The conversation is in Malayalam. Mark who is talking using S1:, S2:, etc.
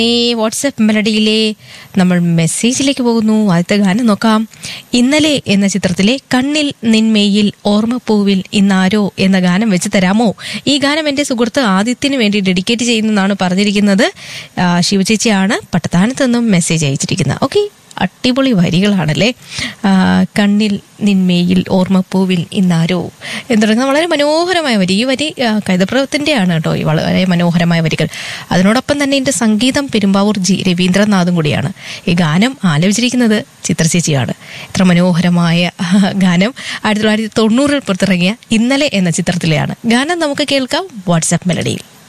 S1: ഈ വാട്സപ്പ് മെലഡിയിലെ നമ്മൾ മെസ്സേജിലേക്ക് പോകുന്നു ആദ്യത്തെ ഗാനം നോക്കാം ഇന്നലെ എന്ന ചിത്രത്തിലെ കണ്ണിൽ നിന്മേയിൽ ഓർമ്മപ്പൂവിൽ ഇന്നാരോ എന്ന ഗാനം വെച്ച് തരാമോ ഈ ഗാനം എൻ്റെ സുഹൃത്ത് ആദിത്യന് വേണ്ടി ഡെഡിക്കേറ്റ് ചെയ്യുന്നതാണ് പറഞ്ഞിരിക്കുന്നത് ആ, ശിവചേച്ചിയാണ് പട്ടത്താനത്ത് നിന്നും മെസ്സേജ് അയച്ചിരിക്കുന്നത് ഓക്കെ അടിപൊളി വരികളാണല്ലേ ആ, കണ്ണിൽ നിന്മേയിൽ ഓർമ്മപ്പൂവിൽ ഇന്നാരോ എന്ന് പറയുന്നത് വളരെ മനോഹരമായ വരി ഈ വരി ആ, കൈതപ്രവത്തിൻ്റെയാണ് കേട്ടോ ഈ വളരെ മനോഹരമായ വരികൾ അതിനോടൊപ്പം തന്നെ ഇതിൻ്റെ സംഗീതം പെരുമ്പാവൂർ ജി രവീന്ദ്രനാഥും കൂടിയാണ് ഈ ഗാനം ആലോചിച്ചിരിക്കുന്നത് ചിത്രചേച്ചിയാണ് എത്ര മനോഹരമായ ഗാനം ആയിരത്തി തൊള്ളായിരത്തി തൊണ്ണൂറിൽ പുറത്തിറങ്ങിയ ഇന്നലെ എന്ന ചിത്രത്തിലെയാണ് ഗാനം നമുക്ക് കേൾക്കാം വാട്സാപ്പ് മെലഡിയിൽ